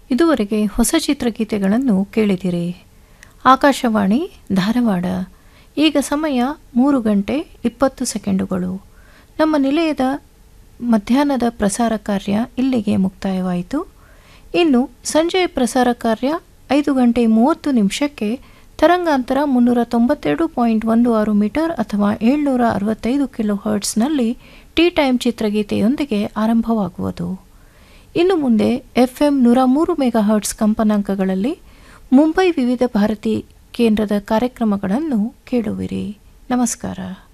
ಇದುವರೆಗೆ ಹೊಸ ಚಿತ್ರಗೀತೆಗಳನ್ನು ಕೇಳಿದಿರಿ ಆಕಾಶವಾಣಿ ಧಾರವಾಡ ಈಗ ಸಮಯ ಮೂರು ಗಂಟೆ ಇಪ್ಪತ್ತು ಸೆಕೆಂಡುಗಳು ನಮ್ಮ ನಿಲಯದ ಮಧ್ಯಾಹ್ನದ ಪ್ರಸಾರ ಕಾರ್ಯ ಇಲ್ಲಿಗೆ ಮುಕ್ತಾಯವಾಯಿತು ಇನ್ನು ಸಂಜೆಯ ಪ್ರಸಾರ ಕಾರ್ಯ ಐದು ಗಂಟೆ ಮೂವತ್ತು ನಿಮಿಷಕ್ಕೆ ತರಂಗಾಂತರ ಮುನ್ನೂರ ತೊಂಬತ್ತೆರಡು ಪಾಯಿಂಟ್ ಒಂದು ಆರು ಮೀಟರ್ ಅಥವಾ ಏಳ್ನೂರ ಅರವತ್ತೈದು ಕಿಲೋ ಹರ್ಟ್ಸ್ನಲ್ಲಿ ಟೀ ಟೈಮ್ ಚಿತ್ರಗೀತೆಯೊಂದಿಗೆ ಆರಂಭವಾಗುವುದು ಇನ್ನು ಮುಂದೆ ಎಫ್ಎಂ ನೂರ ಮೂರು ಮೆಗಾ ಹರ್ಟ್ಸ್ ಕಂಪನಾಂಕಗಳಲ್ಲಿ ಮುಂಬೈ ವಿವಿಧ ಭಾರತಿ ಕೇಂದ್ರದ ಕಾರ್ಯಕ್ರಮಗಳನ್ನು ಕೇಳುವಿರಿ ನಮಸ್ಕಾರ